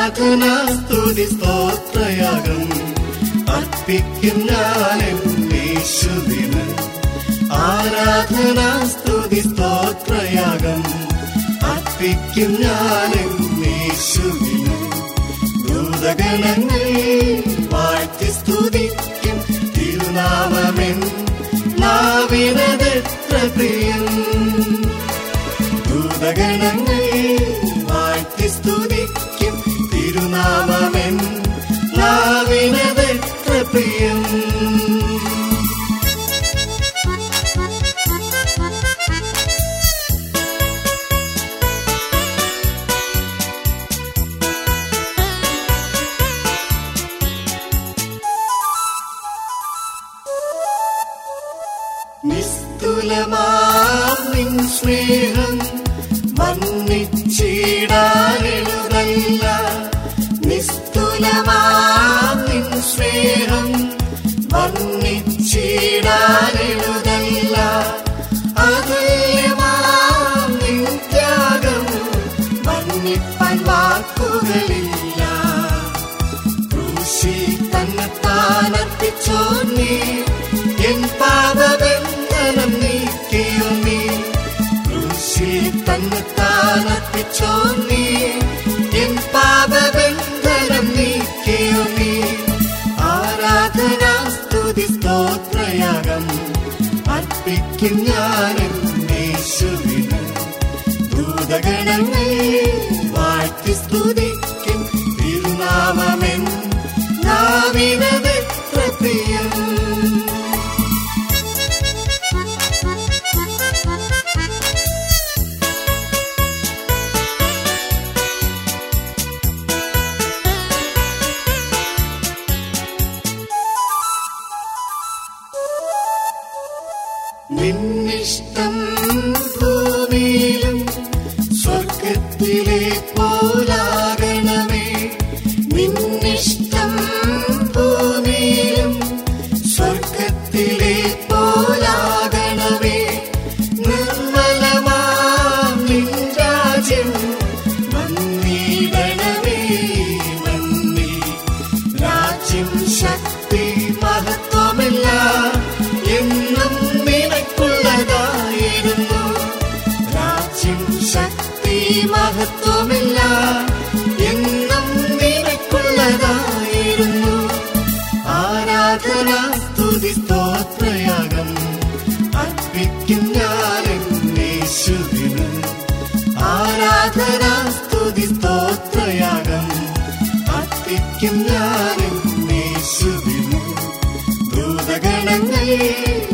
ആരാധന സ്തുതി സ്തോത്രയാഗം അർപ്പിക്കും ഞാൻ യേശുവിന് ആരാധന സ്തുതി സ്തോത്രയാഗം അർപ്പിക്കും ഞാൻ യേശുവിന് ഭൂതഗണങ്ങൾ വാഴ്ത്തി സ്തുതിക്കും തിരുനാമമെൻ നാവിനതെത്ര പ്രിയം ഭൂതഗണങ്ങൾ വാഴ്ത്തി സ്തുതിക്കും തിരുനാമമെൻ നാവിനതെത്ര പ്രിയം നിസ്തുലമാം നിൻ സ്നേഹം മന്നിച്ചിടാനെഴുതല്ല നിസ്തുലമാം നിൻ സ്നേഹം മന്നിച്ചിടാനെഴുതല്ല അതുല്യമാം നിൻ ത്യാഗം മന്നിപ്പാൻ വാക്കുകളില്ല ക്രൂശി തന്നെത്താനർപ്പിച്ചോ നീ എൻ പാപബന്ധനം നീക്കിയോ നീ ക്രൂശി തന്നെത്താനർപ്പിച്ചോ നീ എൻ പാപബന്ധനം നീക്കിയോ നീ ആരാധന സ്തുതി സ്തോത്രയാഗം അർപ്പിക്കും ഞാൻ യേശുവിന് ഭൂതഗണങ്ങൾ വാഴ്ത്തി സ്തുതിക്കും തിരുനാമമെൻ നാവിനതെത്ര പ്രിയം നിന്നിഷ്ടം ഭൂമിയിലും സ്വർഗത്തിലെ പോലാകണമേ നിന്നിഷ്ടം ഭൂമിയിലും സ്വർഗത്തിലെ പോലാകണമേ നിർമ്മലമാം നിൻ രാജ്യം വന്നിടണമേ മണ്ണിൽ രാജ്യം ശക്തി മഹത്വമെല്ലാം എന്നും നിനക്കുള്ളതായിരുന്നു രാജ്യം ശക്തി മഹത്വമെല്ലാം എന്നും നിനക്കുള്ളതായിരുന്നു ആരാധന സ്തുതി സ്തോത്രയാഗം അർപ്പിക്കും ഞാൻ യേശുവിന് ആരാധന സ്തുതി സ്തോത്രയാഗം അർപ്പിക്കും ഞാൻ യേശുവിന് ഭൂതഗണങ്ങൾ